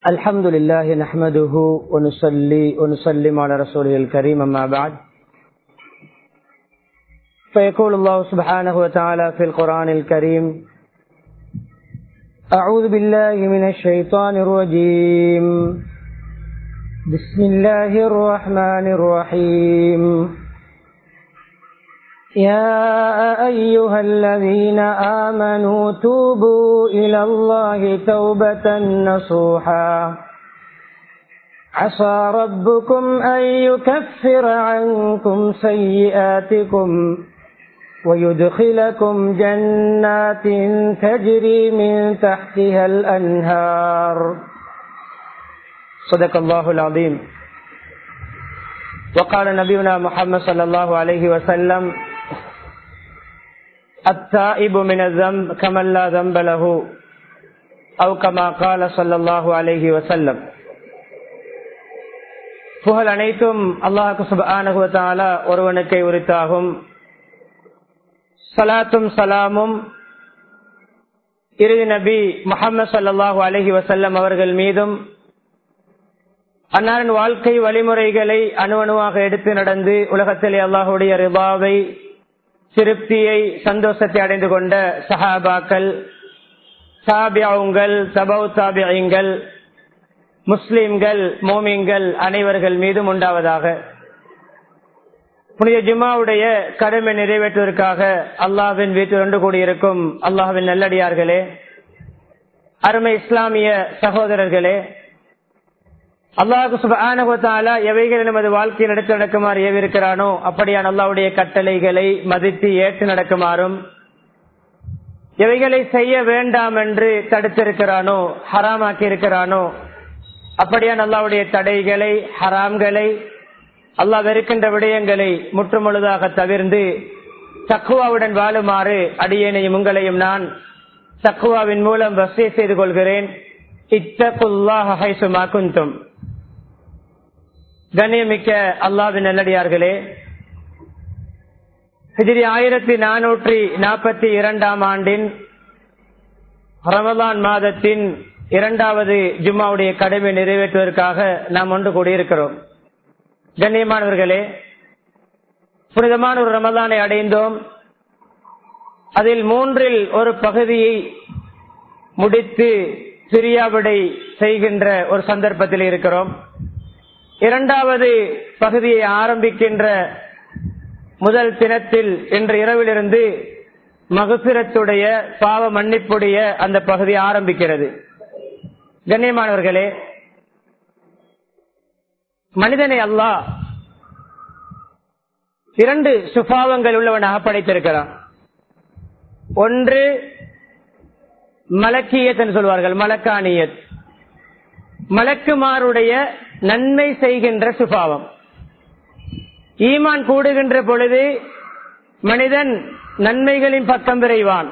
الحمد لله نحمده ونصلي ونسلم على رسوله الكريم أما بعد فيقول الله سبحانه وتعالى في القرآن الكريم أعوذ بالله من الشيطان الرجيم بسم الله الرحمن الرحيم يا أيها الذين آمنوا توبوا إلى الله توبة نصوحا عسى ربكم أن يكفر عنكم سيئاتكم ويدخلكم جنات تجري من تحتها الأنهار صدق الله العظيم وقال نبينا محمد صلى الله عليه وسلم التائب من الذنب كمن لا ذنب له أو كما قال صلى الله عليه وسلم புகழ் அனைத்தும் அல்லாஹு சுபானுவத்தாலா ஒருவனுக்கை உரித்தாகும் சலாத்தும் சலாமும் இறுதி நபி முகமது சல்லாஹூ அலஹி வசல்லம் அவர்கள் மீதும் அன்னாரின் வாழ்க்கை வழிமுறைகளை அணுவணுவாக எடுத்து நடந்து உலகத்திலே அல்லாஹுடைய ரிபாவை திருப்தியை சந்தோஷத்தை அடைந்து கொண்ட சஹாபாக்கள் தாபியாவுங்கள் தபவு தாபியங்கள் முஸ்லிம்கள் மோமிங்கள் அனைவர்கள் மீதும் உண்டாவதாக புனித ஜுமாவுடைய கடமை நிறைவேற்றுவதற்காக அல்லாவின் வீட்டில் ஒன்று கூடியிருக்கும் அல்லாஹின் நல்லடியார்களே அருமை இஸ்லாமிய சகோதரர்களே அல்லாஹு சுபானகத்தாலா எவைகள் நமது வாழ்க்கையில் எடுத்து நடக்குமாறு ஏவிருக்கிறானோ அப்படியான அல்லாவுடைய கட்டளைகளை மதித்து ஏற்று நடக்குமாறும் எவைகளை செய்ய வேண்டாம் என்று தடுத்திருக்கிறானோ ஹராமாக்கி இருக்கிறானோ அப்படியான அல்லாவுடைய தடைகளை ஹராம்களை அல்லாஹ் வெறுக்கின்ற விடயங்களை முற்றுமுழுதாக தவிர்ந்து தக்குவாவுடன் வாழுமாறு அடியேனையும் உங்களையும் நான் தக்குவாவின் மூலம் வசதி செய்து கொள்கிறேன் இத்தகுல்லாஹ் ஹைசுமா குந்தும் கண்ணியமிக்க அல்லாவின் நல்லடியார்களே ஹிஜிரி ஆயிரத்தி நானூற்றி நாற்பத்தி இரண்டாம் ஆண்டின் ரமலான் மாதத்தின் இரண்டாவது ஜும்மாவுடைய கடமை நிறைவேற்றுவதற்காக நாம் ஒன்று கூடியிருக்கிறோம் கண்ணியமானவர்களே புனிதமான ஒரு ரமலானை அடைந்தோம் அதில் மூன்றில் ஒரு பகுதியை முடித்து பிரியாவிடை செய்கின்ற ஒரு சந்தர்ப்பத்தில் இருக்கிறோம் இரண்டாவது பகுதியை ஆரம்பிக்கின்ற முதல் தினத்தில் இன்று இரவிலிருந்து மகசிரத்துடைய பாவ மன்னிப்புடைய அந்த பகுதி ஆரம்பிக்கிறது கண்ணியமானவர்களே மனிதனை அல்லா இரண்டு சுபாவங்கள் உள்ளவனாக படைத்திருக்கிறான் ஒன்று மலக்கியத் என்று சொல்வார்கள் மலக்கானியத் மலக்குமாருடைய நன்மை செய்கின்ற சுபாவம் ஈமான் கூடுகின்ற பொழுது மனிதன் நன்மைகளின் பக்கம் விரைவான்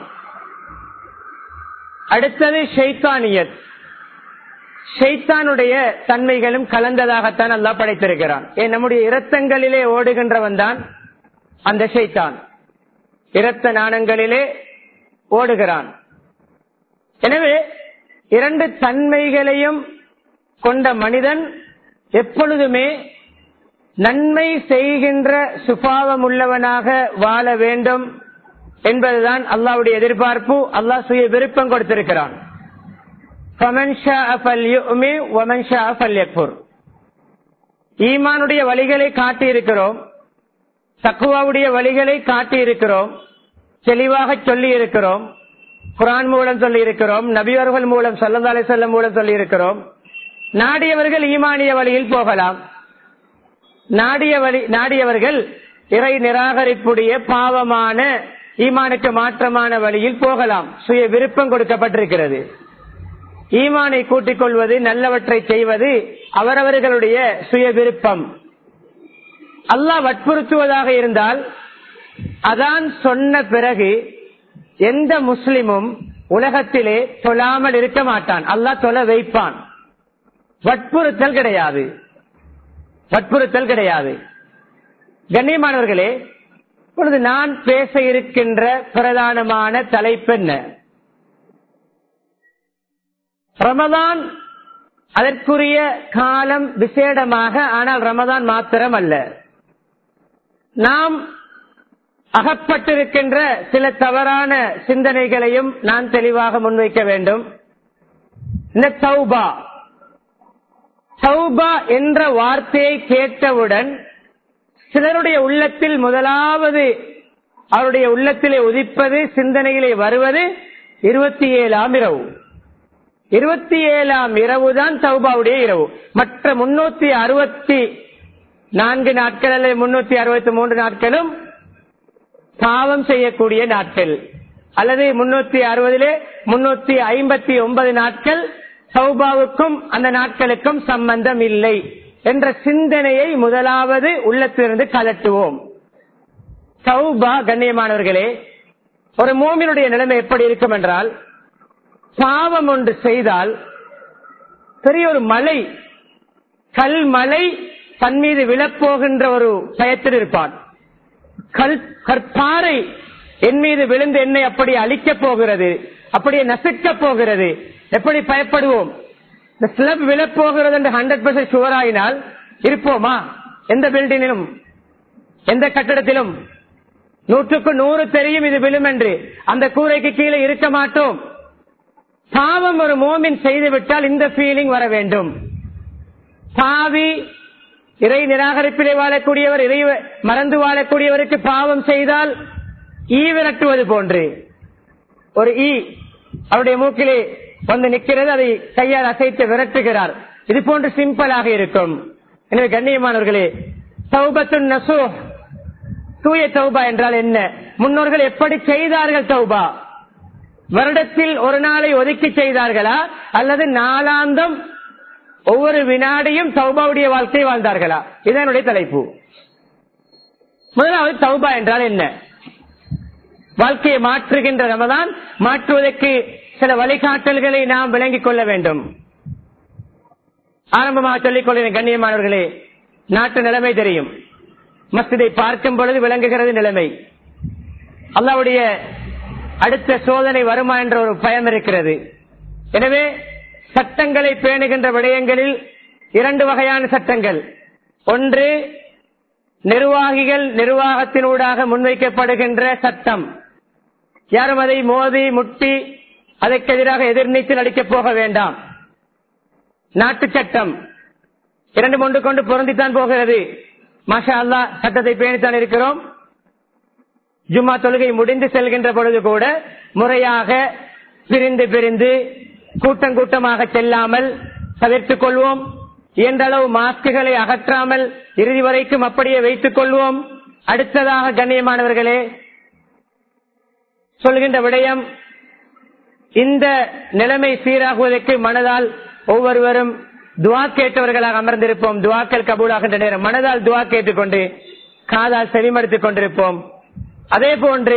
அடுத்தது ஷெய்தானியத் ஷெய்தானுடைய தன்மைகளும் கலந்ததாகத்தான் அல்லா படைத்திருக்கிறான் ஏன் நம்முடைய இரத்தங்களிலே ஓடுகின்றவன் தான் அந்த ஷெய்தான் இரத்த நாணங்களிலே ஓடுகிறான் எனவே இரண்டு தன்மைகளையும் கொண்ட மனிதன் எப்பொழுதுமே நன்மை செய்கின்ற சுபாவம் உள்ளவனாக வாழ வேண்டும் என்பதுதான் அல்லாவுடைய எதிர்பார்ப்பு அல்லாஹ் சுய விருப்பம் கொடுத்திருக்கிறான் ஈமானுடைய வழிகளை காட்டி இருக்கிறோம் தக்குவாவுடைய வழிகளை காட்டி இருக்கிறோம் தெளிவாக சொல்லி இருக்கிறோம் குரான் மூலம் சொல்லி இருக்கிறோம் நபியர்கள் மூலம் சல்லந்தாலை செல்லம் மூலம் சொல்லி இருக்கிறோம் நாடியவர்கள் ஈமானிய வழியில் போகலாம் நாடிய வழி நாடியவர்கள் இறை நிராகரிப்புடைய பாவமான ஈமானுக்கு மாற்றமான வழியில் போகலாம் சுய விருப்பம் கொடுக்கப்பட்டிருக்கிறது ஈமானை கூட்டிக் கொள்வது நல்லவற்றை செய்வது அவரவர்களுடைய சுய விருப்பம் அல்லாஹ் வற்புறுத்துவதாக இருந்தால் அதான் சொன்ன பிறகு எந்த முஸ்லிமும் உலகத்திலே தொழாமல் இருக்க மாட்டான் அல்லாஹ் தொலை வைப்பான் வற்புறுத்தல் கிடையாது வற்புறுத்தல் கிடையாது கண்ணியமானவர்களே இப்பொழுது நான் பேச இருக்கின்ற பிரதானமான தலைப்பு என்ன ரமதான் அதற்குரிய காலம் விசேடமாக ஆனால் ரமதான் மாத்திரம் அல்ல நாம் அகப்பட்டிருக்கின்ற சில தவறான சிந்தனைகளையும் நான் தெளிவாக முன்வைக்க வேண்டும் இந்த சௌபா சௌபா என்ற வார்த்தையை கேட்டவுடன் சிலருடைய உள்ளத்தில் முதலாவது அவருடைய உள்ளத்திலே உதிப்பது சிந்தனையிலே வருவது இருபத்தி ஏழாம் இரவு இருபத்தி ஏழாம் இரவு தான் சௌபாவுடைய இரவு மற்ற முன்னூத்தி அறுபத்தி நான்கு நாட்கள் அல்லது முன்னூத்தி அறுபத்தி மூன்று நாட்களும் பாவம் செய்யக்கூடிய நாட்கள் அல்லது முன்னூத்தி அறுபதிலே முன்னூத்தி ஐம்பத்தி ஒன்பது நாட்கள் சௌபாவுக்கும் அந்த நாட்களுக்கும் சம்பந்தம் இல்லை என்ற சிந்தனையை முதலாவது உள்ளத்திலிருந்து கலட்டுவோம் சௌபா கண்ணியமானவர்களே ஒரு மோமினுடைய நிலைமை எப்படி இருக்கும் என்றால் பாவம் ஒன்று செய்தால் பெரிய ஒரு மலை கல் மலை தன் மீது விழப்போகின்ற ஒரு பயத்தில் இருப்பான் கல் கற்பாறை என் மீது விழுந்து என்னை அப்படி அழிக்கப் போகிறது அப்படியே நசுக்கப் போகிறது எப்படி பயப்படுவோம் இந்த ஸ்லப் விழப்போகிறது என்று ஹண்ட்ரட் பர்சன்ட் ஷுவர் ஆயினால் இருப்போமா எந்த பில்டிங்கிலும் எந்த கட்டடத்திலும் நூற்றுக்கு நூறு தெரியும் இது விழும் என்று அந்த கூரைக்கு கீழே இருக்க மாட்டோம் பாவம் ஒரு மோமின் செய்துவிட்டால் இந்த ஃபீலிங் வர வேண்டும் பாவி இறை நிராகரிப்பிலே வாழக்கூடியவர் இறை மறந்து வாழக்கூடியவருக்கு பாவம் செய்தால் ஈ விரட்டுவது போன்று ஒரு ஈ அவருடைய மூக்கிலே வந்து நிற்கிறது அதை கையால் அசைத்து விரட்டுகிறார் இது போன்று சிம்பிளாக இருக்கும் எனவே கண்ணியமானவர்களே சௌபத்து நசூ தூய தௌபா என்றால் என்ன முன்னோர்கள் எப்படி செய்தார்கள் தௌபா வருடத்தில் ஒரு நாளை ஒதுக்கி செய்தார்களா அல்லது நாளாந்தம் ஒவ்வொரு வினாடியும் சௌபாவுடைய வாழ்க்கை வாழ்ந்தார்களா இதனுடைய தலைப்பு முதலாவது சௌபா என்றால் என்ன வாழ்க்கையை மாற்றுகின்ற ரமதான் மாற்றுவதற்கு சில வழிகாட்டல்களை நாம் விளங்கிக் கொள்ள வேண்டும் ஆரம்பமாக சொல்லிக் கொள்கிறேன் கண்ணியமானவர்களே நாட்டு நிலைமை தெரியும் மஸ்திதை பார்க்கும் பொழுது விளங்குகிறது நிலைமை அல்லாவுடைய அடுத்த சோதனை வருமா என்ற ஒரு பயம் இருக்கிறது எனவே சட்டங்களை பேணுகின்ற விடயங்களில் இரண்டு வகையான சட்டங்கள் ஒன்று நிர்வாகிகள் நிர்வாகத்தினூடாக முன்வைக்கப்படுகின்ற சட்டம் யாரும் அதை மோதி முட்டி அதற்கு எதிராக எதிர்நீச்சல் அடிக்கப் போக வேண்டாம் நாட்டு சட்டம் இரண்டு ஒன்று கொண்டு பொருந்தித்தான் போகிறது மாஷா அல்லா சட்டத்தை பேணித்தான் இருக்கிறோம் ஜும்மா தொழுகை முடிந்து செல்கின்ற பொழுது கூட முறையாக பிரிந்து பிரிந்து கூட்டம் கூட்டமாக செல்லாமல் தவிர்த்துக் கொள்வோம் இயன்றளவு மாஸ்குகளை அகற்றாமல் இறுதி வரைக்கும் அப்படியே வைத்துக் கொள்வோம் அடுத்ததாக கண்ணியமானவர்களே சொல்கின்ற விடயம் இந்த நிலைமை சீராகுவதற்கு மனதால் ஒவ்வொருவரும் துவா கேட்டவர்களாக அமர்ந்திருப்போம் துவாக்கள் கபூலாகின்ற நேரம் மனதால் துவா கேட்டுக்கொண்டு காதால் செவிமடுத்துக் கொண்டிருப்போம் அதே போன்று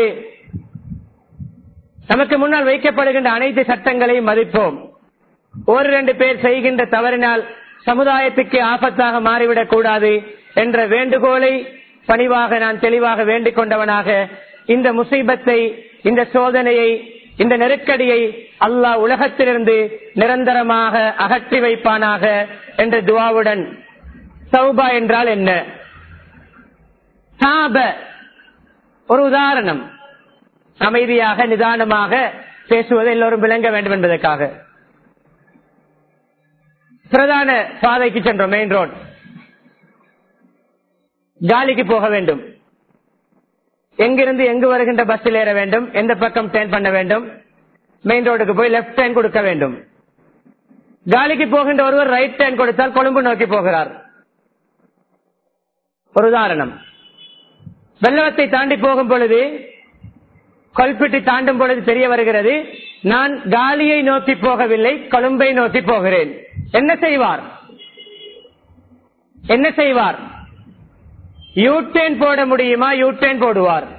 நமக்கு முன்னால் வைக்கப்படுகின்ற அனைத்து சட்டங்களையும் மதிப்போம் ஒரு ரெண்டு பேர் செய்கின்ற தவறினால் சமுதாயத்துக்கு ஆபத்தாக மாறிவிடக் கூடாது என்ற வேண்டுகோளை பணிவாக நான் தெளிவாக வேண்டிக் கொண்டவனாக இந்த முசீபத்தை இந்த சோதனையை இந்த நெருக்கடியை அல்லாஹ் உலகத்திலிருந்து நிரந்தரமாக அகற்றி வைப்பானாக என்ற துவாவுடன் சௌபா என்றால் என்ன சாப ஒரு உதாரணம் அமைதியாக நிதானமாக பேசுவது எல்லோரும் விளங்க வேண்டும் என்பதற்காக பிரதான பாதைக்கு சென்றோம் மெயின் ரோட் காலிக்கு போக வேண்டும் எங்கிருந்து எங்கு வருகின்ற பஸ்ஸில் ஏற வேண்டும் எந்த பக்கம் டேர்ன் பண்ண வேண்டும் மெயின் ரோடுக்கு போய் லெப்ட் டேர்ன் கொடுக்க வேண்டும் காலிக்கு போகின்ற ஒருவர் ரைட் டேர்ன் கொடுத்தால் கொழும்பு நோக்கி போகிறார் ஒரு உதாரணம் வெள்ளவத்தை தாண்டி போகும் பொழுது கொல்பிட்டி தாண்டும் பொழுது தெரிய வருகிறது நான் காலியை நோக்கி போகவில்லை கொழும்பை நோக்கி போகிறேன் என்ன செய்வார் என்ன செய்வார் யூடேன் போட முடியுமா யூடேன் போடுவார்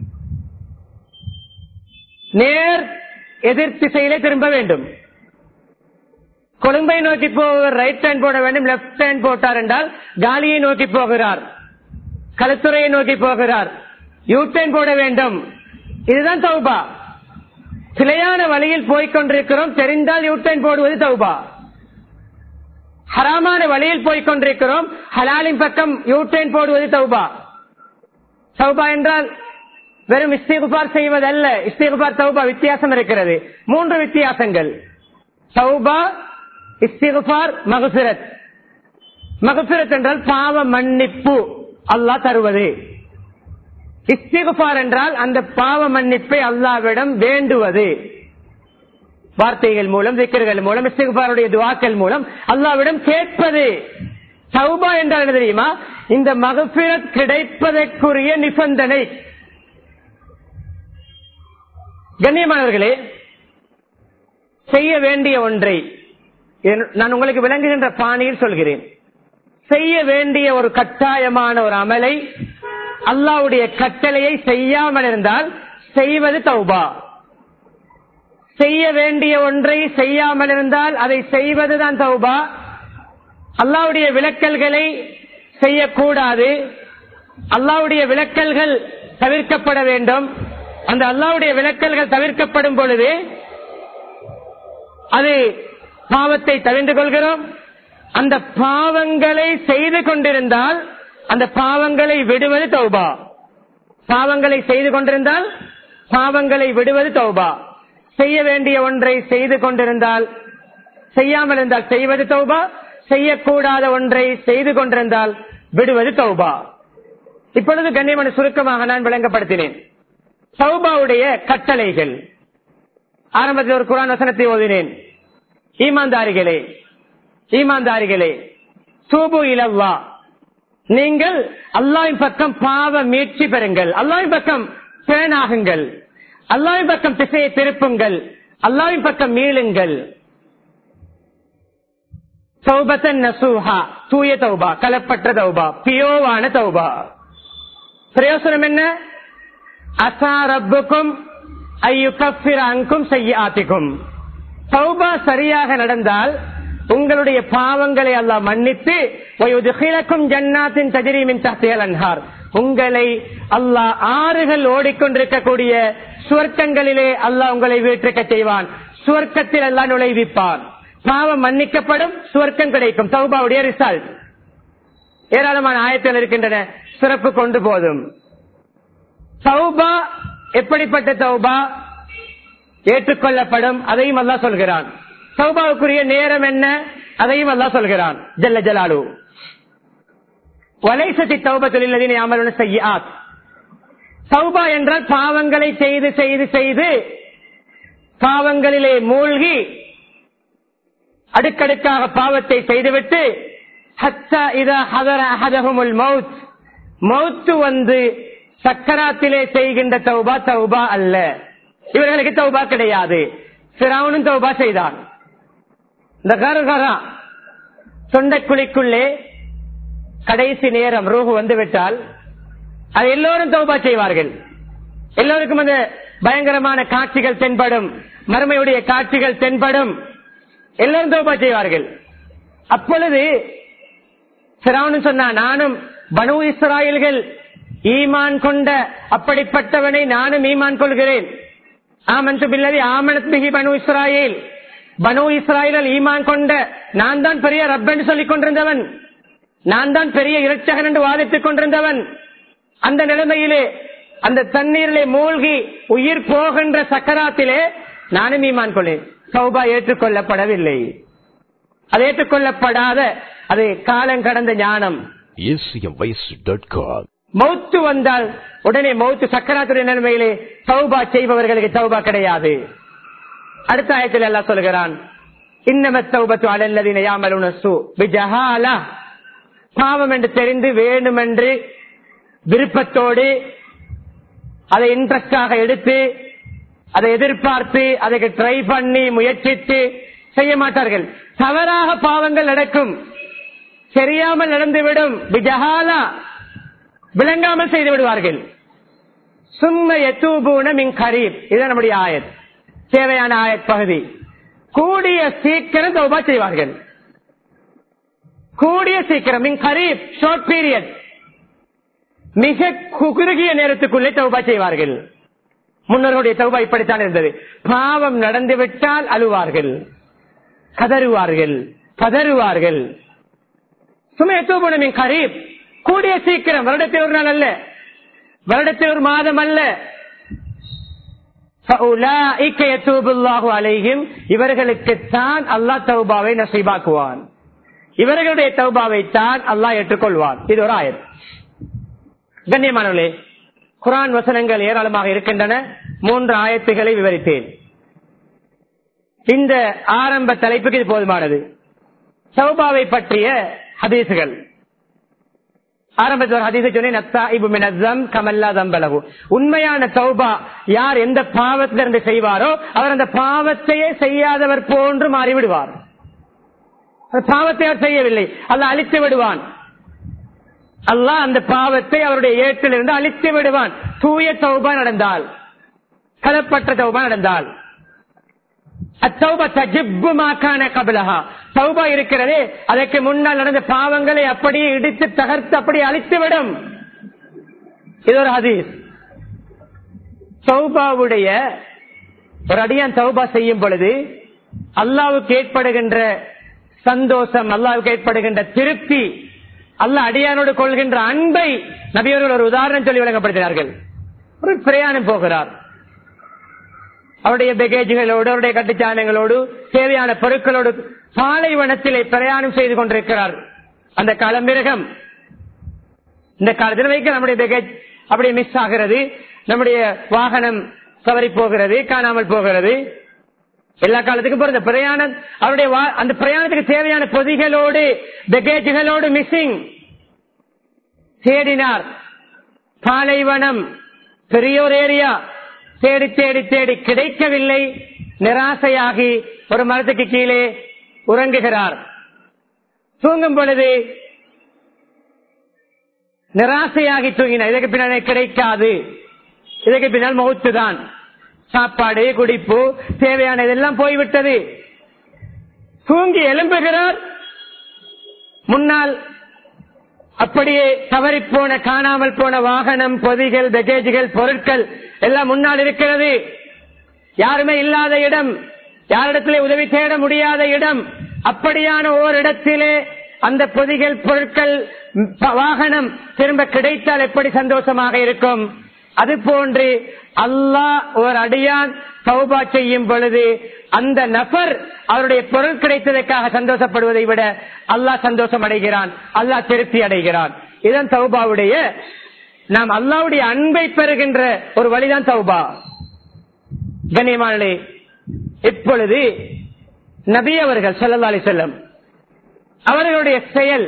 நேர் எதிர் திசையிலே திரும்ப வேண்டும் கொழும்பை நோக்கி போவர் ரைட் ஹேண்ட் போட வேண்டும் லெப்ட் ஹேண்ட் போட்டார் என்றால் காலியை நோக்கி போகிறார் களத்துறையை நோக்கி போகிறார் யூடேன் போட வேண்டும் இதுதான் தௌபா பிழையான வழியில் போய்கொண்டிருக்கிறோம் தெரிந்தால் யூடேன் போடுவது தௌபா ஹராமான வழியில் போய் கொண்டிருக்கிறோம் ஹலாலின் பக்கம் யூட்டைன் போடுவது தௌபா தௌபா என்றால் வெறும் இஸ்திகுபார் செய்வதல்ல இஸ்திகுபார் தௌபா வித்தியாசம் இருக்கிறது மூன்று வித்தியாசங்கள் தௌபா இஸ்திகுபார் மகசுரத் மகசுரத் என்றால் பாவ மன்னிப்பு அல்லாஹ் தருவது இஸ்திகுபார் என்றால் அந்த பாவ மன்னிப்பை அல்லாவிடம் வேண்டுவது வார்த்தைகள் மூலம் திக்கர்கள் மூலம் இஸ்திகுபாருடைய துவாக்கள் மூலம் அல்லாவிடம் கேட்பது சௌபா என்றால் என்ன தெரியுமா இந்த மகபிரத் கிடைப்பதற்குரிய நிபந்தனை கண்ணியமானவர்களே செய்ய வேண்டிய ஒன்றை நான் உங்களுக்கு விளங்குகின்ற பாணியில் சொல்கிறேன் செய்ய வேண்டிய ஒரு கட்டாயமான ஒரு அமலை அல்லாவுடைய கட்டளையை செய்யாமல் இருந்தால் செய்வது தௌபா செய்ய வேண்டிய ஒன்றை செய்யாமல் இருந்தால் அதை செய்வதுதான் தௌபா அல்லாவுடைய விளக்கல்களை செய்யக்கூடாது அல்லாவுடைய விளக்கல்கள் தவிர்க்கப்பட வேண்டும் அந்த அல்லாவுடைய விளக்கல்கள் தவிர்க்கப்படும் பொழுது அது பாவத்தை தவிர்ந்து கொள்கிறோம் அந்த பாவங்களை செய்து கொண்டிருந்தால் அந்த பாவங்களை விடுவது தௌபா பாவங்களை செய்து கொண்டிருந்தால் பாவங்களை விடுவது தௌபா செய்ய வேண்டிய ஒன்றை செய்து கொண்டிருந்தால் செய்யாமல் இருந்தால் செய்வது தௌபா செய்யக்கூடாத ஒன்றை செய்து கொண்டிருந்தால் விடுவது தௌபா இப்பொழுது கண்ணியமன சுருக்கமாக நான் விளங்கப்படுத்தினேன் சௌபாவுடைய கட்டளைகள் ஆரம்பத்தில் ஒரு குரான் வசனத்தை ஓதினேன் ஈமான்தாரிகளே ஈமான்தாரிகளே சூபு இலவ்வா நீங்கள் அல்லாவின் பக்கம் பாவ மீட்சி பெறுங்கள் அல்லாவின் பக்கம் பேனாகுங்கள் அல்லாவின் பக்கம் திசையை திருப்புங்கள் அல்லாவின் பக்கம் மீளுங்கள் சௌபத்தன் நசூஹா தூய தௌபா கலப்பற்ற தௌபா பியோவான தௌபா பிரயோசனம் என்ன அசா ரப்புக்கும் ஐயுகப்பிர அங்கும் செய்ய ஆத்திக்கும் சௌபா சரியாக நடந்தால் உங்களுடைய பாவங்களை அல்லாஹ் மன்னித்து வயுதுகிலக்கும் ஜன்னாத்தின் தஜிரிமின் தஹ்தியல் அன்ஹார் உங்களை அல்லாஹ் ஆறுகள் ஓடிக்கொண்டிருக்கக்கூடிய சுவர்க்கங்களிலே அல்லாஹ் உங்களை வீட்டிருக்க செய்வான் சுவர்க்கத்தில் எல்லாம் நுழைவிப்பான் பாவம் மன்னிக்கப்படும் சுவர்க்கம் கிடைக்கும் சௌபாவுடைய ரிசல்ட் ஏராளமான ஆயத்தில் இருக்கின்றன சிறப்பு கொண்டு போதும் சௌபா எப்படிப்பட்ட தௌபா ஏற்றுக்கொள்ளப்படும் அதையும் அல்லா சொல்கிறான் சௌபாவுக்குரிய நேரம் என்ன அதையும் அல்லா சொல்கிறான் ஜல்ல ஜலாலு வலைசதி தௌபத்தில் அமலுன செய்யாத் சௌபா என்றால் பாவங்களை செய்து செய்து செய்து பாவங்களிலே மூழ்கி அடுக்கடுக்காக பாவத்தை செய்துவிட்டு மௌத்து வந்து சக்கராத்திலே செய்கின்ற தௌபா தௌபா அல்ல இவர்களுக்கு தௌபா கிடையாது சிராவனும் தௌபா செய்தான் இந்த கருகரா சொண்டக்குழிக்குள்ளே கடைசி நேரம் ரூஹு வந்து விட்டால் அது எல்லோரும் தௌபா செய்வார்கள் எல்லோருக்கும் அந்த பயங்கரமான காட்சிகள் தென்படும் மறுமையுடைய காட்சிகள் தென்படும் எல்லாரும் தௌபா செய்வார்கள் அப்பொழுது சிராவனும் சொன்னா நானும் பனு இஸ்ராயல்கள் ஈமான் கொண்ட அப்படிப்பட்டவனை நானும் ஈமான் கொள்கிறேன் ஆமன் பில்லதி ஆமனத் பிகி பனு இஸ்ராயல் பனு இஸ்ராயல் ஈமான் கொண்ட நான் தான் பெரிய ரப்பன் சொல்லிக் கொண்டிருந்தவன் நான் தான் பெரிய இரட்சகன் என்று வாதித்துக் கொண்டிருந்தவன் அந்த நிலைமையிலே அந்த தண்ணீரிலே மூழ்கி உயிர் போகின்ற சக்கராத்திலே நானும் ஈமான் கொள்ளேன் சௌபா ஏற்றுக்கொள்ளப்படவில்லை அது ஏற்றுக்கொள்ளப்படாத அது காலம் கடந்த ஞானம் acmvoice.com மௌத்து வந்தால் உடனே மௌத்து சக்கராத்துடைய நிலைமையிலே சௌபா செய்பவர்களுக்கு சௌபா கிடையாது அடுத்த ஆயத்தில் எல்லாம் சொல்கிறான் இன்னம சௌபத்து அலல்லதின யாமலுனசு பிஜஹாலா பாவம் என்று தெரிந்து வேண்டுமென்று விருப்பத்தோடு அதை இன்ட்ரெஸ்டாக எடுத்து அதை எதிர்பார்த்து அதுக்கு ட்ரை பண்ணி முயற்சித்து செய்ய மாட்டார்கள் தவறாக பாவங்கள் நடக்கும் தெரியாமல் நடந்துவிடும் பிஜஹாலா விளங்காமல் செய்து விடுவார்கள் சும்ம எத்தூபூன மின் கரீப் இது நம்முடைய ஆயத் தேவையான ஆயத் பகுதி கூடிய சீக்கிரம் தௌபா செய்வார்கள் கூடிய சீக்கிரம் மின் கரீப் ஷார்ட் பீரியட் மிக குறுகிய நேரத்துக்குள்ளே தௌபா செய்வார்கள் முன்னோருடைய தௌபா இப்படித்தான் இருந்தது பாவம் நடந்துவிட்டால் அழுவார்கள் கதறுவார்கள் பதறுவார்கள் சுமைய தூபணமின் கரீப் கூடிய சீக்கிரம் வருடத்தில் ஒரு நாள் அல்ல வருடத்தில் ஒரு மாதம் அல்ல فَأُولَٰئِكَ يَتُوبُ اللَّهُ عَلَيْهِمْ இவர்களுக்கு தான் அல்லாஹ் தௌபாவை நசீபாக்குவான் இவர்களுடைய தௌபாவை தான் அல்லாஹ் ஏற்றுக்கொள்வான் இது ஒரு ஆயத் கண்ணியமானவர்களே குரான் வசனங்கள் ஏராளமாக இருக்கின்றன மூன்று ஆயத்துகளை விவரித்தேன் இந்த ஆரம்ப தலைப்புக்கு இது போதுமானது சௌபாவை பற்றிய ஹதீசுகள் ஆரம்பத்தில் ஒரு ஹதீஸை சொன்னேன் அத்தாயிபு மினzzம் கமல்லா தம்பலகு உண்மையான தௌபா யார் எந்த பாவத்திலிருந்து செய்வாரோ அவர் அந்த பாவத்தையே செய்யாதவர் போன்று மாறிவிடுவார் அந்த பாவத்தை அவர் செய்யவில்லை அல்ல அழித்து விடுவான் அல்லாஹ் அந்த பாவத்தை அவருடைய ஏற்றிலிருந்து அழித்து விடுவான் தூய தௌபா நடந்தால் கலப்பற்ற தௌபா நடந்தால் அத்தௌபா தஜிப்பு மாக்கான கபிலஹா தௌபா இருக்கிறதே அதற்கு முன்னால் நடந்த பாவங்களை அப்படியே இடித்து தகர்த்து அப்படியே அழித்துவிடும் இது ஒரு ஹதீஸ் தௌபாவுடைய ஒரு அடியான் தௌபா செய்யும் பொழுது அல்லாவுக்கு ஏற்படுகின்ற சந்தோஷம் அல்லாவுக்கு ஏற்படுகின்ற திருப்தி அல்லாஹ் அடியானோடு கொள்கின்ற அன்பை நபியவர்கள் ஒரு உதாரணம் சொல்லி விளங்கப்படுத்தினார்கள் ஒரு பிரயாணம் போகிறார் அவருடைய பேகேஜுகளோடு அவருடைய கட்டுச்சாணங்களோடு தேவையான பொருட்களோடு பாலைவனத்திலே பிரயாணம் செய்து கொண்டிருக்கிறார் அந்த களமிருகம் இந்த காலத்தில் வைக்க நம்முடைய பேகேஜ் அப்படியே மிஸ் ஆகிறது நம்முடைய வாகனம் தவறி போகிறது காணாமல் போகிறது எல்லா காலத்துக்கும் போறது பிரயாணம் அவருடைய வா- அந்த பிரயாணத்துக்கு தேவையான பொதிகளோடு பேகேஜுகளோடு மிஸ்ஸிங் தேடினார் பாலைவனம் பெரிய ஒரு ஏரியா தேடி தேடி தேடி கிடைக்கவில்லை நிராசையாகி ஒரு மரத்துக்கு கீழே உறங்குகிறார் தூங்கும் பொழுது நிராசையாகி தூங்கினார் இதற்கு பின்னால் கிடைக்காது இதற்கு பின்னால் மௌத்து தான் சாப்பாடு குடிப்பு தேவையான இதெல்லாம் போய்விட்டது தூங்கி எழும்புகிறார் முன்னால் அப்படியே தவறி போன காணாமல் போன வாகனம் பொதிகள் பேகேஜுகள் பொருட்கள் எல்லாம் முன்னால் இருக்கிறது யாருமே இல்லாத இடம் யாரிடத்திலே உதவி தேட முடியாத இடம் அப்படியான ஓரிடத்திலே அந்த பொதிகள் பொருட்கள் ம், ப- வாகனம் திரும்ப கிடைத்தால் எப்படி சந்தோஷமாக இருக்கும் அது போன்று அல்லாஹ் ஒரு அடியான் தௌபா செய்யும் பொழுது அந்த நபர் அவருடைய பொருள் கிடைத்ததற்காக சந்தோஷப்படுவதை விட அல்லாஹ் சந்தோஷம் அடைகிறான் அல்லாஹ் திருப்தி அடைகிறான் இதன் தௌபாவுடைய நாம் அல்லாவுடைய அன்பை பெறுகின்ற ஒரு வழிதான் தௌபா கண்ணியமானே இப்பொழுது நபி அவர்கள் ஸல்லல்லாஹு அலைஹி வஸல்லம் அவர்களுடைய செயல்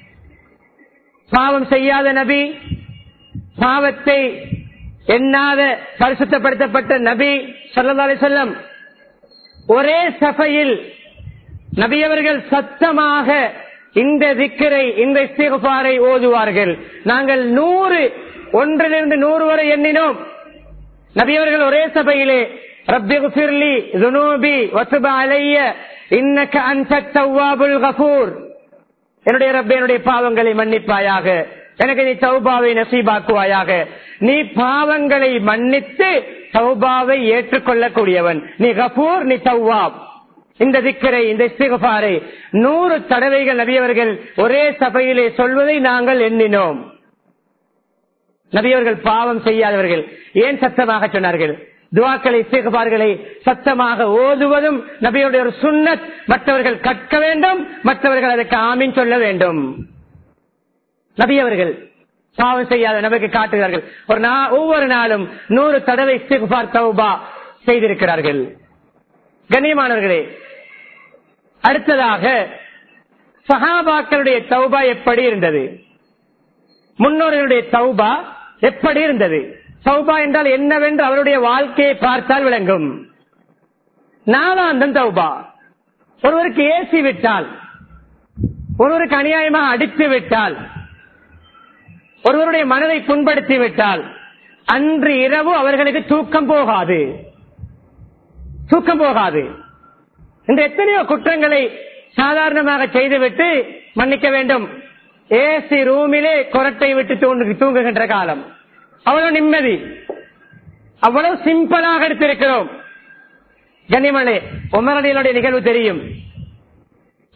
பாவம் செய்யாத நபி பாவத்தை எண்ணாத பரிசுத்தப்படுத்தப்பட்ட நபி ஸல்லல்லாஹு அலைஹி வஸல்லம் ஒரே சபையில் நபி அவர்கள் சத்தமாக இந்த திக்கரை இந்த இஸ்திகுபாரை ஓதுவார்கள் நாங்கள் நூறு ஒன்றிலிருந்து நூறு வரை எண்ணினோம் நபி அவர்கள் ஒரே சபையிலே ரப்பி குஃபிர்லி துனூபி வசுப அலைய இன்னக்க அன்ச தவ்வாபுல் கஃபூர் என்னுடைய ரப்ப என்னுடைய பாவங்களை மன்னிப்பாயாக எனக்கு நீ தௌபாவை நசீபாக்குவாயாக நீ பாவங்களை மன்னித்து தௌபாவை ஏற்றுக்கொள்ளக்கூடியவன் நீ கபூர் நீ தௌவாப் இந்த திக்கரை இந்த இஸ்திகபாரை நூறு தடவைகள் நபியவர்கள் ஒரே சபையிலே சொல்வதை நாங்கள் எண்ணினோம் நபியவர்கள் பாவம் செய்யாதவர்கள் ஏன் சத்தமாக சொன்னார்கள் துவாக்களை இஸ்திகபார்களை சத்தமாக ஓதுவதும் நபியுடைய ஒரு சுன்னத் மற்றவர்கள் கற்க வேண்டும் மற்றவர்கள் அதற்கு ஆமீன் சொல்ல வேண்டும் நபியவர்கள் பாவம் செய்யாத நபருக்கு காட்டுகிறார்கள் ஒரு நா- ஒவ்வொரு நாளும் நூறு தடவை இஸ்திகுபார் தௌபா செய்திருக்கிறார்கள் கண்ணியமானவர்களே அடுத்ததாக சஹாபாக்களுடைய தௌபா எப்படி இருந்தது முன்னோர்களுடைய தௌபா எப்படி இருந்தது தௌபா என்றால் என்னவென்று அவருடைய வாழ்க்கையை பார்த்தால் விளங்கும் நாலாந்தம் தௌபா ஒருவருக்கு ஏசி விட்டால் ஒருவருக்கு அநியாயமாக அடித்து விட்டால் ஒருவருடைய மனதை புண்படுத்தி விட்டால் அன்று இரவு அவர்களுக்கு தூக்கம் போகாது தூக்கம் போகாது இந்த எத்தனையோ குற்றங்களை சாதாரணமாக செய்துவிட்டு மன்னிக்க வேண்டும் ஏசி ரூமிலே கொரட்டை விட்டு தூங்கு- தூங்குகின்ற காலம் அவ்வளவு நிம்மதி அவ்வளவு சிம்பிளாக எடுத்திருக்கிறோம் கனிமலை உமரடியனுடைய நிகழ்வு தெரியும்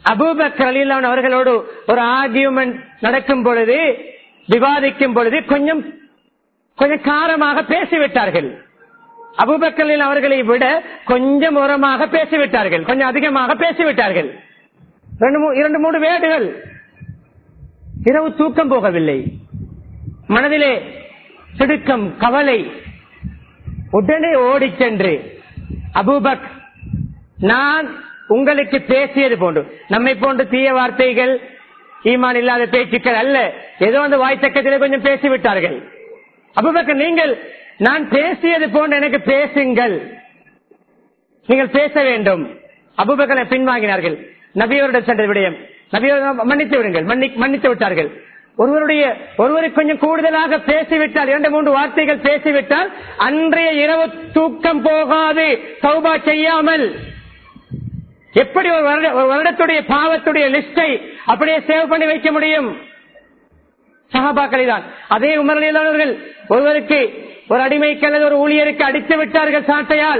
அபூபக்கர் அலிலான் அவர்களோடு ஒரு ஆர்கியூமெண்ட் நடக்கும் பொழுது விவாதிக்கும் பொழுது கொஞ்சம் கொஞ்சம் காரமாக பேசிவிட்டார்கள் அபுபக்கலில் அவர்களை விட கொஞ்சம் உரமாக பேசிவிட்டார்கள் கொஞ்சம் அதிகமாக பேசிவிட்டார்கள் ரெண்டு மூ- இரண்டு மூணு வேடுகள் இரவு தூக்கம் போகவில்லை மனதிலே திடுக்கம் கவலை உடனே ஓடிச் சென்று அபூபக் நான் உங்களுக்கு பேசியது போன்று நம்மை போன்ற தீய வார்த்தைகள் ஈமான் இல்லாத பேச்சுக்கள் அல்ல ஏதோ அந்த வாய்த்தக்கத்திலே கொஞ்சம் பேசிவிட்டார்கள் அபுபக்கர் நீங்கள் நான் பேசியது போன்று எனக்கு பேசுங்கள் நீங்கள் பேச வேண்டும் அபுபக்கரை பின்வாங்கினார்கள் நபியோரிடம் சென்ற விடயம் நபியோரிடம் மன்னித்து விடுங்கள் மன்னி- மன்னித்து விட்டார்கள் ஒருவருடைய ஒருவரை கொஞ்சம் கூடுதலாக பேசிவிட்டால் இரண்டு மூன்று வார்த்தைகள் பேசிவிட்டால் அன்றைய இரவு தூக்கம் போகாது சௌபா செய்யாமல் எப்படி ஒரு வருட ஒரு வருடத்துடைய பாவத்துடைய லிஸ்டை அப்படியே சேவ் பண்ணி வைக்க முடியும் சகாபாக்களை தான் அதே உமரலியலாளர்கள் ஒருவருக்கு ஒரு அடிமைக்கு அல்லது ஒரு ஊழியருக்கு அடித்து விட்டார்கள் சாட்டையால்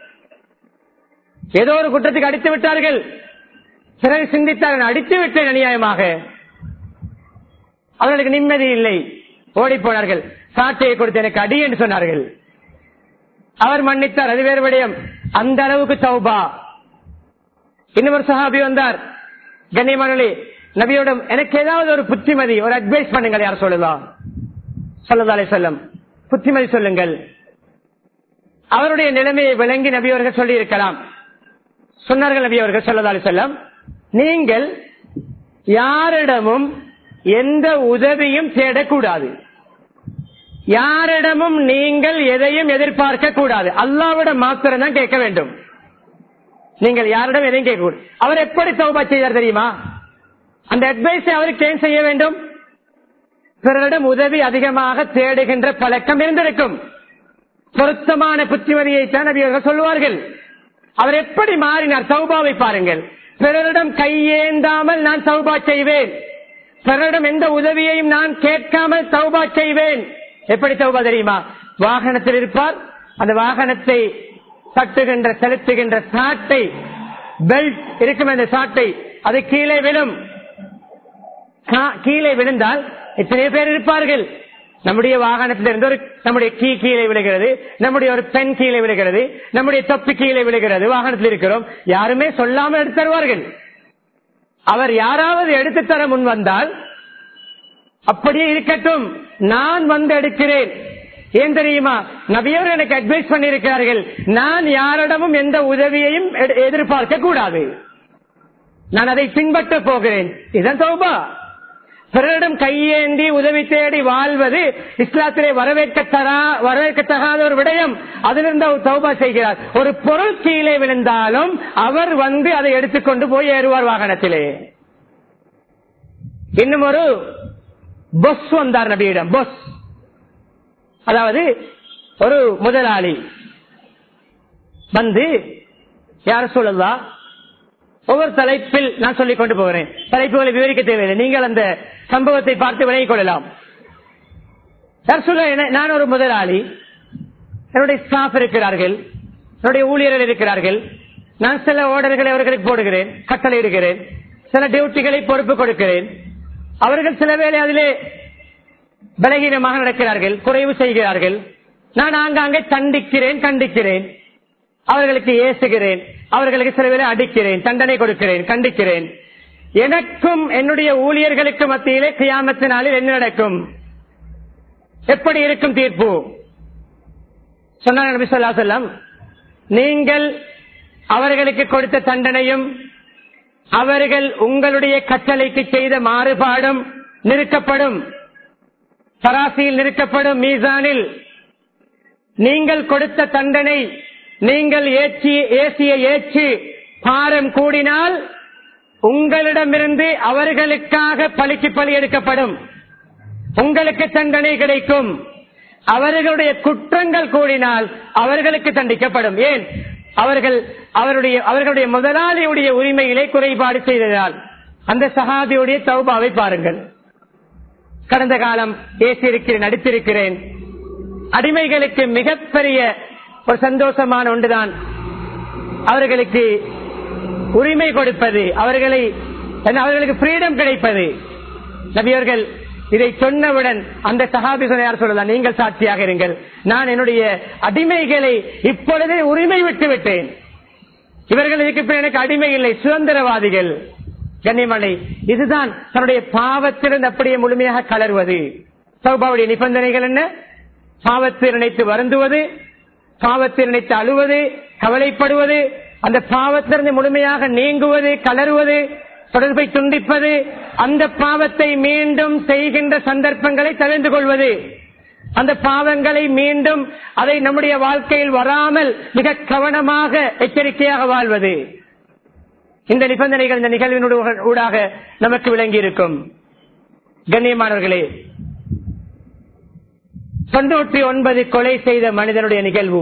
ஏதோ ஒரு குற்றத்துக்கு அடித்து விட்டார்கள் பிறகு சிந்தித்தார்கள் அடித்து விட்டேன் அநியாயமாக அவர்களுக்கு நிம்மதி இல்லை ஓடி போனார்கள் சாட்டையை கொடுத்து எனக்கு அடி என்று சொன்னார்கள் அவர் மன்னித்தார் அது வேறு விடயம் அந்த அளவுக்கு தௌபா இன்னொரு சஹாபி வந்தார் கண்ணியமானே நபியோடம் எனக்கு ஏதாவது ஒரு புத்திமதி ஒரு அட்வைஸ் பண்ணுங்கள் யார் சொல்லலாம் சொல்லதாலே செல்லம் புத்திமதி சொல்லுங்கள் அவருடைய நிலைமையை விளங்கி நபி அவர்கள் சொல்லி இருக்கலாம் சொன்னார்கள் நபி அவர்கள் சொல்லதாலே செல்லம் நீங்கள் யாரிடமும் எந்த உதவியும் தேடக்கூடாது யாரிடமும் நீங்கள் எதையும் எதிர்பார்க்க கூடாது அல்லாவிடம் மாத்திரம் தான் கேட்க வேண்டும் நீங்கள் யாரிடம் எதையும் கேட்கக்கூடாது அவர் எப்படி தௌபா செய்தார் தெரியுமா அந்த அட்வைஸை அவருக்கு ஏன் செய்ய வேண்டும் பிறரிடம் உதவி அதிகமாக தேடுகின்ற பழக்கம் இருந்திருக்கும் பொருத்தமான புத்திமதியை தான் நபி அவர்கள் சொல்வார்கள் அவர் எப்படி மாறினார் சௌபாவை பாருங்கள் பிறரிடம் கையேந்தாமல் நான் சௌபா செய்வேன் பிறரிடம் எந்த உதவியையும் நான் கேட்காமல் சௌபா செய்வேன் எப்படி சௌபா தெரியுமா வாகனத்தில் இருப்பார் அந்த வாகனத்தை தட்டுகின்ற செலுத்துகின்ற சாட்டை பெல்ட் இருக்கும் அந்த சாட்டை அது கீழே விழும் கா- கீழே விழுந்தால் எத்தனையோ பேர் இருப்பார்கள் நம்முடைய வாகனத்திலிருந்து ஒரு நம்முடைய கீ கீழே விழுகிறது நம்முடைய ஒரு பெண் கீழே விழுகிறது நம்முடைய தொப்பி கீழே விழுகிறது வாகனத்தில் இருக்கிறோம் யாருமே சொல்லாமல் எடுத்து தருவார்கள் அவர் யாராவது எடுத்து தர முன் வந்தால் அப்படியே இருக்கட்டும் நான் வந்து எடுக்கிறேன் ஏன் தெரியுமா நபியவர் எனக்கு அட்வைஸ் பண்ணியிருக்கிறார்கள் நான் யாரிடமும் எந்த உதவியையும் எ- எதிர்பார்க்க கூடாது நான் அதை பின்பற்ற போகிறேன் இதன் தௌபா பிறரிடம் கையேந்தி உதவி தேடி வாழ்வது இஸ்லாத்திலே வரவேற்கத்தரா வரவேற்கத்தகாத ஒரு விடயம் அதிலிருந்து அவர் தௌபா செய்கிறார் ஒரு பொருள் கீழே விழுந்தாலும் அவர் வந்து அதை எடுத்துக்கொண்டு போய் ஏறுவார் வாகனத்திலே இன்னும் ஒரு பொஸ் வந்தார் நபியிடம் பொஸ் அதாவது ஒரு முதலாளி வந்து யார சொல்லலாம் ஒவ்வொரு தலைப்பில் நான் சொல்லிக் கொண்டு போகிறேன் தலைப்புகளை விவரிக்க தேவையில்லை நீங்கள் அந்த சம்பவத்தை பார்த்து விலகிக் கொள்ளலாம் யார் சொல்ல என்ன- நான் ஒரு முதலாளி என்னுடைய ஸ்டாஃப் இருக்கிறார்கள் என்னுடைய ஊழியர்கள் இருக்கிறார்கள் நான் சில ஆர்டர்களை அவர்களுக்கு போடுகிறேன் கட்டளையிடுகிறேன் சில டியூட்டிகளை பொறுப்பு கொடுக்கிறேன் அவர்கள் சில வேளை அதிலே பலகீனமாக நடக்கிறார்கள் குறைவு செய்கிறார்கள் நான் ஆங்காங்கே தண்டிக்கிறேன் கண்டிக்கிறேன் அவர்களுக்கு ஏசுகிறேன் அவர்களுக்கு சில வேளை அடிக்கிறேன் தண்டனை கொடுக்கிறேன் கண்டிக்கிறேன் எனக்கும் என்னுடைய ஊழியர்களுக்கு மத்தியிலே கியாமத்து நாளில் என்ன நடக்கும் எப்படி இருக்கும் தீர்ப்பு சொன்னாங்க நபி ஸல்லல்லாஹு அலைஹி வஸல்லம், நீங்கள் அவர்களுக்கு கொடுத்த தண்டனையும் அவர்கள் உங்களுடைய கட்டளைக்கு செய்த மாறுபாடும் நிறுக்கப்படும் சராசியில் நிறுக்கப்படும் மீசானில் நீங்கள் கொடுத்த தண்டனை நீங்கள் ஏற்றி ஏசிய ஏற்று பாரம் கூடினால் உங்களிடமிருந்து அவர்களுக்காக பழிக்கு பழி எடுக்கப்படும் உங்களுக்கு தண்டனை கிடைக்கும் அவர்களுடைய குற்றங்கள் கூடினால் அவர்களுக்கு தண்டிக்கப்படும் ஏன் அவர்கள் அவருடைய அவர்களுடைய முதலாளியுடைய உரிமையிலே குறைபாடு செய்ததால் அந்த சஹாபியுடைய தௌபாவை பாருங்கள் கடந்த காலம் பேசியிருக்கிறேன் நடித்திருக்கிறேன் அடிமைகளுக்கு மிகப்பெரிய ஒரு சந்தோஷமான ஒன்றுதான் அவர்களுக்கு உரிமை கொடுப்பது அவர்களை ஏன்னா அவர்களுக்கு ஃப்ரீடம் கிடைப்பது நபியவர்கள் இதை சொன்னவுடன் அந்த சஹாபி யார் சொல்லலாம் நீங்கள் சாட்சியாக இருங்கள் நான் என்னுடைய அடிமைகளை இப்பொழுதே உரிமை விட்டு விட்டேன் இவர்கள் இதுக்கு பின் எனக்கு அடிமை இல்லை சுதந்திரவாதிகள் கண்ணியமலை இதுதான் தன்னுடைய பாவத்திலிருந்து அப்படியே முழுமையாக கலர்வது சௌபாவுடைய நிபந்தனைகள் என்ன பாவத்தை நினைத்து வருந்துவது பாவத்தை நினைத்து அழுவது கவலைப்படுவது அந்த பாவத்திலிருந்து முழுமையாக நீங்குவது கலருவது தொடர்பை துண்டிப்பது அந்த பாவத்தை மீண்டும் செய்கின்ற சந்தர்ப்பங்களை தவிர்த்து கொள்வது அந்த பாவங்களை மீண்டும் அதை நம்முடைய வாழ்க்கையில் வராமல் மிக கவனமாக எச்சரிக்கையாக வாழ்வது இந்த நிபந்தனைகள் இந்த நிகழ்வின் ஊடாக நமக்கு விளங்கி இருக்கும் கண்ணியமானவர்களே தொண்ணூற்றி ஒன்பது கொலை செய்த மனிதனுடைய நிகழ்வு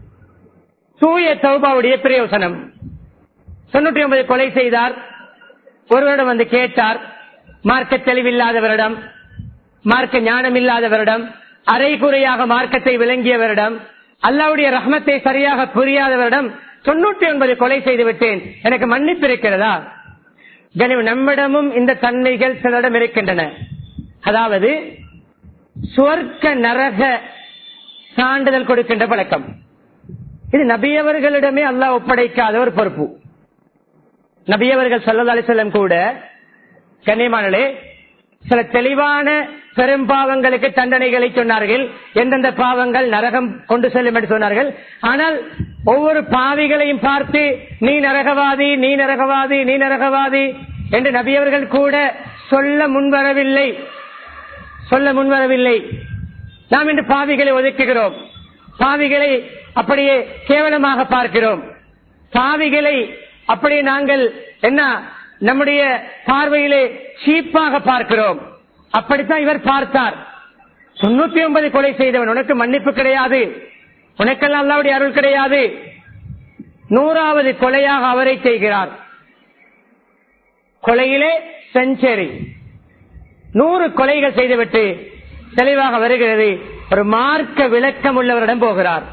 தூய சௌபாவுடைய பிரயோசனம் தொண்ணூற்றி ஒன்பது கொலை செய்தார் ஒருவரிடம் வந்து கேட்டார் மார்க்க தெளிவில்லாதவரிடம் மார்க்க ஞானம் இல்லாதவரிடம் அரைகுறையாக மார்க்கத்தை விளங்கியவரிடம் அல்லாவுடைய ரஹ்மத்தை சரியாக புரியாதவரிடம் தொண்ணூற்றி ஒன்பது கொலை செய்து விட்டேன் எனக்கு மன்னிப்பு இருக்கிறதா கனிவு நம்மிடமும் இந்த தன்மைகள் சிலரிடம் இருக்கின்றன அதாவது சுவர்க்க நரக சான்றிதழ் கொடுக்கின்ற பழக்கம் இது நபியவர்களிடமே அல்லாஹ் ஒப்படைக்காத ஒரு பொறுப்பு நபியவர்கள் சல்லா அலிசல்லம் கூட கண்ணியமானே சில தெளிவான பெரும் பாவங்களுக்கு தண்டனைகளை சொன்னார்கள் எந்தெந்த பாவங்கள் நரகம் கொண்டு செல்லும் என்று சொன்னார்கள் ஆனால் ஒவ்வொரு பாவிகளையும் பார்த்து நீ நரகவாதி நீ நரகவாதி நீ நரகவாதி என்று நபியவர்கள் கூட சொல்ல முன்வரவில்லை சொல்ல முன்வரவில்லை நாம் இன்று பாவிகளை ஒதுக்குகிறோம் பாவிகளை அப்படியே கேவலமாக பார்க்கிறோம் பாவிகளை அப்படியே நாங்கள் என்ன நம்முடைய பார்வையிலே சீப்பாக பார்க்கிறோம் அப்படித்தான் இவர் பார்த்தார் தொண்ணூத்தி ஒன்பது கொலை செய்தவன் உனக்கு மன்னிப்பு கிடையாது உனக்கெல்லாம் அல்லாவுடைய அருள் கிடையாது நூறாவது கொலையாக அவரை செய்கிறார் கொலையிலே செஞ்சரி நூறு கொலைகள் செய்துவிட்டு தெளிவாக வருகிறது ஒரு மார்க்க விளக்கம் உள்ளவரிடம் போகிறார்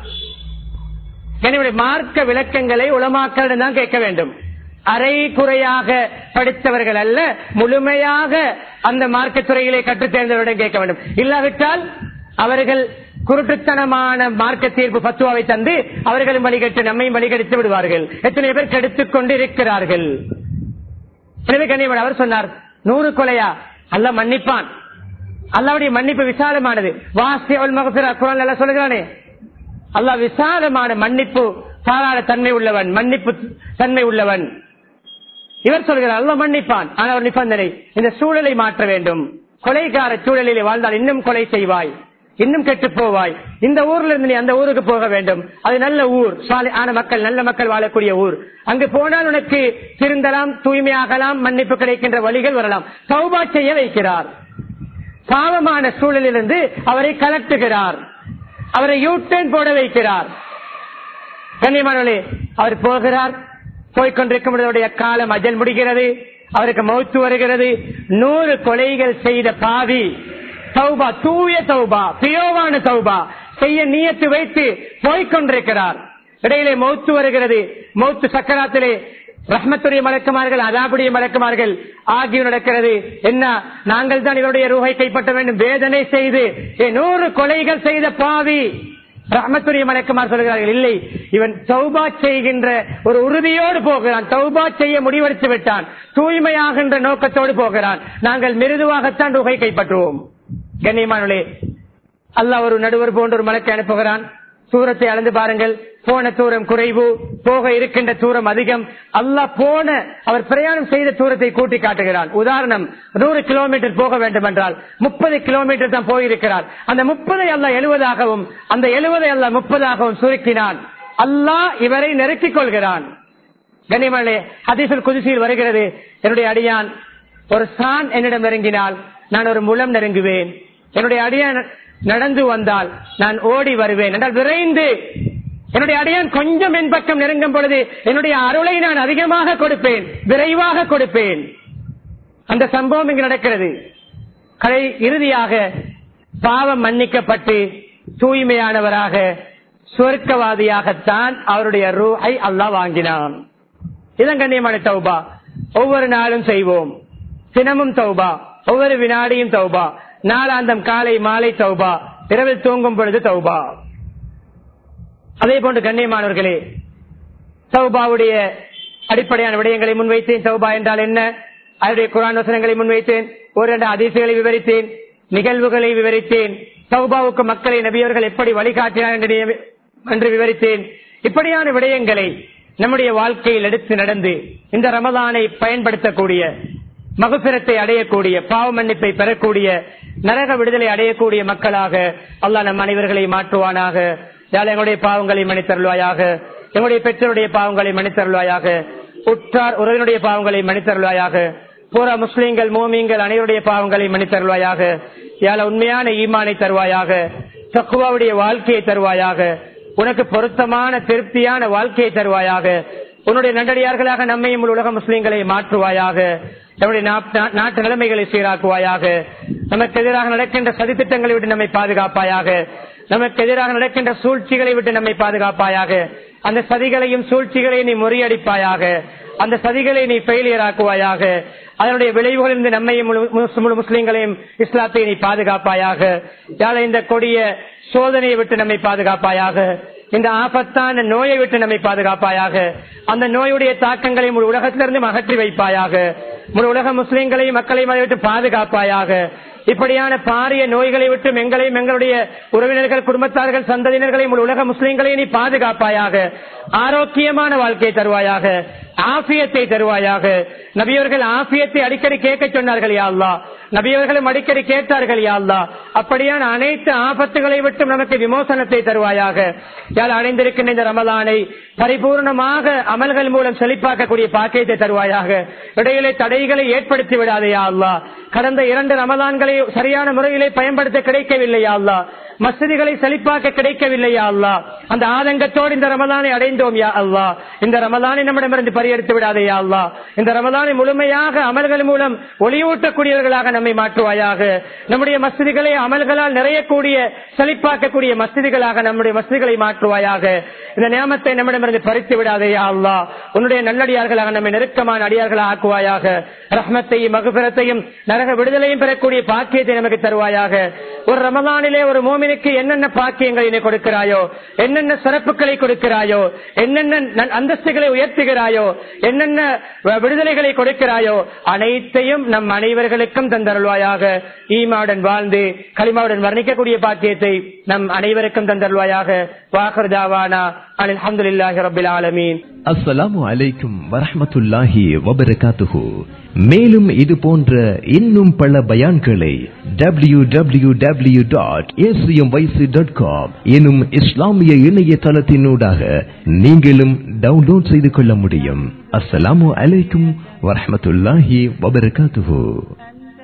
எனவே மார்க்க விளக்கங்களை உளமாக்களிடம் தான் கேட்க வேண்டும் அரை குறையாக படித்தவர்கள் அல்ல முழுமையாக அந்த மார்க்க துறையிலே கற்றுத் தேர்ந்தவரிடம் கேட்க வேண்டும் இல்லாவிட்டால் அவர்கள் குருட்டுத்தனமான மார்க்க தீர்ப்பு பத்துவாவை தந்து அவர்களும் வழிகட்டு நம்மையும் வழிகடித்து விடுவார்கள் எத்தனை பேர் கெடுத்துக் கொண்டு இருக்கிறார்கள் எனவே கண்ணியமன் அவர் சொன்னார் நூறு கொலையா அல்ல மன்னிப்பான் அல்லாவுடைய மன்னிப்பு விசாலமானது வாசி அவள் மகசிரா குரான் எல்லாம் சொல்லுகிறானே அல்லா விசாலமான மன்னிப்பு தாராள தன்மை உள்ளவன் மன்னிப்பு தன்மை உள்ளவன் இவர் சொல்கிறார் அல்ல மன்னிப்பான் ஆனால் ஒரு நிபந்தனை இந்த சூழலை மாற்ற வேண்டும் கொலைகார சூழலிலே வாழ்ந்தால் இன்னும் கொலை செய்வாய் இன்னும் கெட்டு போவாய் இந்த ஊர்ல இருந்து நீ அந்த ஊருக்கு போக வேண்டும் அது நல்ல ஊர் ஆன மக்கள் நல்ல மக்கள் வாழக்கூடிய ஊர் அங்கு போனால் உனக்கு திருந்தலாம் தூய்மையாகலாம் மன்னிப்பு கிடைக்கின்ற வழிகள் வரலாம் சௌபா செய்ய வைக்கிறார் பாவமான சூழலிலிருந்து அவரை கலட்டுகிறார் அவரை யூட்டேன் போட வைக்கிறார் கண்ணியமானவர்களே அவர் போகிறார் போய்கொண்டிருக்கும் அவருடைய காலம் அஜல் முடிகிறது அவருக்கு மௌத்து வருகிறது நூறு கொலைகள் செய்த பாவி சௌபா தூய சௌபா பியோவான சௌபா செய்ய நியத்து வைத்து போய்கொண்டிருக்கிறார் இடையிலே மௌத்து வருகிறது மௌத்து சக்கராத்திலே ரஹ்மத்துடைய மலக்குமார்கள் அதாபுடைய மலக்குமார்கள் ஆகியோர் நடக்கிறது என்ன நாங்கள் தான் இவருடைய ரூகை கைப்பற்ற வேண்டும் வேதனை செய்து நூறு கொலைகள் செய்த பாவி ரஹமத்துரிய மலக்குமார் சொல்கிறார்கள் இல்லை இவன் தௌபா செய்கின்ற ஒரு உறுதியோடு போகிறான் தௌபா செய்ய முடிவெடுத்து விட்டான் தூய்மையாகின்ற நோக்கத்தோடு போகிறான் நாங்கள் மிருதுவாகத்தான் ரூகை கைப்பற்றுவோம் கண்ணியமானே அல்லாஹ் ஒரு நடுவர் போன்ற ஒரு மலக்கை அனுப்புகிறான் தூரத்தை அளந்து பாருங்கள் போன தூரம் குறைவு போக இருக்கின்ற தூரம் அதிகம் அல்லாஹ் போன அவர் பிரயாணம் செய்த தூரத்தை கூட்டி காட்டுகிறான் உதாரணம் நூறு கிலோமீட்டர் போக வேண்டும் என்றால் முப்பது கிலோமீட்டர் தான் போயிருக்கிறார் அந்த முப்பதை அல்ல எழுபதாகவும் அந்த எழுபதை அல்ல முப்பதாகவும் சுருக்கினான் அல்லாஹ் இவரை நெருக்கிக் கொள்கிறான் கனிமலை ஹதீசுல் குதிசியில் வருகிறது என்னுடைய அடியான் ஒரு சான் என்னிடம் நெருங்கினால் நான் ஒரு முலம் நெருங்குவேன் என்னுடைய அடியான் நடந்து வந்தால் நான் ஓடி வருவேன் என்றால் விரைந்து என்னுடைய அடியான் கொஞ்சம் என் பக்கம் நெருங்கும் பொழுது என்னுடைய அருளை நான் அதிகமாக கொடுப்பேன் விரைவாக கொடுப்பேன் அந்த சம்பவம் இங்கு நடக்கிறது கலை இறுதியாக பாவம் மன்னிக்கப்பட்டு தூய்மையானவராக சுவர்க்கவாதியாகத்தான் அவருடைய ரூஹை அல்லாஹ் வாங்கினான் இதன் கண்ணியமான தௌபா ஒவ்வொரு நாளும் செய்வோம் தினமும் தௌபா ஒவ்வொரு வினாடியும் தௌபா நாளாந்தம் காலை மாலை தௌபா இரவில் தூங்கும் பொழுது தௌபா அதே போன்று கண்ணியமானவர்களே சௌபாவுடைய அடிப்படையான விடயங்களை முன்வைத்தேன் சௌபா என்றால் என்ன அதனுடைய குரான் வசனங்களை முன்வைத்தேன் ஒரு இரண்டு அதிசயங்களை விவரித்தேன் நிகழ்வுகளை விவரித்தேன் சௌபாவுக்கு மக்களை நபியவர்கள் எப்படி வழிகாட்டினார் என்று நியமி- என்று விவரித்தேன் இப்படியான விடயங்களை நம்முடைய வாழ்க்கையில் எடுத்து நடந்து இந்த ரமதானை பயன்படுத்தக்கூடிய மகபிரத்தை அடையக்கூடிய பாவ மன்னிப்பை பெறக்கூடிய நரக விடுதலை அடையக்கூடிய மக்களாக அல்லாஹ் நம் அனைவர்களை மாற்றுவானாக யாழ் எங்களுடைய பாவங்களை மன்னித்தருள்வாயாக எங்களுடைய பெற்றோருடைய பாவங்களை மன்னித்தருள்வாயாக உற்றார் உறவினுடைய பாவங்களை மன்னித்தருள்வாயாக பூரா முஸ்லீம்கள் மோமீன்கள் அனைவருடைய பாவங்களை மன்னித்தருள்வாயாக யாழ உண்மையான ஈமானை தருவாயாக தக்குவாவுடைய வாழ்க்கையை தருவாயாக உனக்கு பொருத்தமான திருப்தியான வாழ்க்கையை தருவாயாக உன்னுடைய நண்டடியார்களாக நம்மையும் உள்ள உலக முஸ்லீம்களை மாற்றுவாயாக நம்முடைய நாட்- நா- நாட்டு நிலைமைகளை சீராக்குவாயாக நமக்கு எதிராக நடக்கின்ற சதித்திட்டங்களை விட்டு நம்மை பாதுகாப்பாயாக நமக்கு எதிராக நடக்கின்ற சூழ்ச்சிகளை விட்டு நம்மை பாதுகாப்பாயாக அந்த சதிகளையும் சூழ்ச்சிகளையும் நீ முறியடிப்பாயாக அந்த சதிகளை நீ ஃபெயிலியர் ஆக்குவாயாக அதனுடைய விளைவுகளிலிருந்து நம்மையும் முழு- முழு- முழு முஸ்லிம்களையும் இஸ்லாத்தை நீ பாதுகாப்பாயாக யாழ் இந்த கொடிய சோதனையை விட்டு நம்மை பாதுகாப்பாயாக இந்த ஆபத்தான நோயை விட்டு நம்மை பாதுகாப்பாயாக அந்த நோயுடைய தாக்கங்களை முழு உலகத்திலிருந்து அகற்றி வைப்பாயாக முழு உலக முஸ்லிம்களையும் மக்களையும் அதை விட்டு பாதுகாப்பாயாக இப்படியான பாரிய நோய்களை விட்டு எங்களையும் எங்களுடைய உறவினர்கள் குடும்பத்தார்கள் சந்ததியினர்களையும் முழு உலக முஸ்லிம்களையும் நீ பாதுகாப்பாயாக ஆரோக்கியமான வாழ்க்கையை தருவாயாக ஆபியத்தை தருவாயாக நபியவர்கள் ஆபியத்தை அடிக்கடி கேட்க சொன்னார்கள் யா அல்லாஹ் நபியவர்களும் அடிக்கடி கேட்டார்கள் யா அல்லாஹ் அப்படியான அனைத்து ஆபத்துகளை விட்டும் நமக்கு விமோசனத்தை தருவாயாக யாழ் அடைந்திருக்கின்ற இந்த ரமலானை பரிபூர்ணமாக அமல்கள் மூலம் செழிப்பாக்கக்கூடிய பாக்கியத்தை தருவாயாக இடையிலே தடைகளை ஏற்படுத்தி விடாதையா அல்லா கடந்த இரண்டு ரமலான்களை சரியான முறையிலே பயன்படுத்த கிடைக்கவில்லையா அல்லா மசதிகளை செழிப்பாக்க கிடைக்கவில்லையா அல்லா அந்த ஆதங்கத்தோடு இந்த ரமலானை அடைந்தோம் யா அல்லா இந்த ரமலானை நம்மிடமிருந்து பரிகரித்து விடாதையா அல்லா இந்த ரமலானை முழுமையாக அமல்கள் மூலம் ஒளியூட்டக்கூடியவர்களாக நம்மை மாற்றுவாயாக நம்முடைய மசதிகளை அமல்களால் நிறையக்கூடிய செழிப்பாக்கக்கூடிய மசதிகளாக நம்முடைய மசதிகளை மாற்றுவாயாக இந்த நியமத்தை நம்மிடமிருந்து பறித்து விடாதையா அல்லா உன்னுடைய நல்லடியார்களாக நம்மை நெருக்கமான அடியார்களாக ஆக்குவாயாக ரஹ்மத்தையும் மகுபரத்தையும் நரக விடுதலையும் பெறக்கூடிய பாக்கியத்தை நமக்கு தருவாயாக ஒரு ரமலானிலே ஒரு மோமினுக்கு என்னென்ன பாக்கியங்களை நீ கொடுக்கிறாயோ என்னென்ன சிறப்புகளை கொடுக்கிறாயோ என்னென்ன நன்- அந்தஸ்துகளை உயர்த்துகிறாயோ என்னென்ன வ- விடுதலைகளை கொடுக்கிறாயோ அனைத்தையும் நம் அனைவர்களுக்கும் தந்தருள்வாயாக ஈமாவுடன் வாழ்ந்து களிமாவுடன் வர்ணிக்கக்கூடிய பாக்கியத்தை நம் அனைவருக்கும் தந்தருள்வாயாக வாகர்தாவானா அனில் அஹமதுல்லாஹி ரபில் ஆலமீன் அஸ்ஸலாமு அலைக்கும் வரஹ்மத்துல்லாஹி வபரகாத்துஹு மேலும் இது போன்ற இன்னும் பல பயான்களை W W W dot dot com எனும் இஸ்லாமிய இணையதளத்தினூடாக நீங்களும் டவுன்லோட் செய்து கொள்ள முடியும் அஸ்ஸலாமு அலைக்கும் வரஹ்மத்துல்லாஹி வபரகாத்துஹு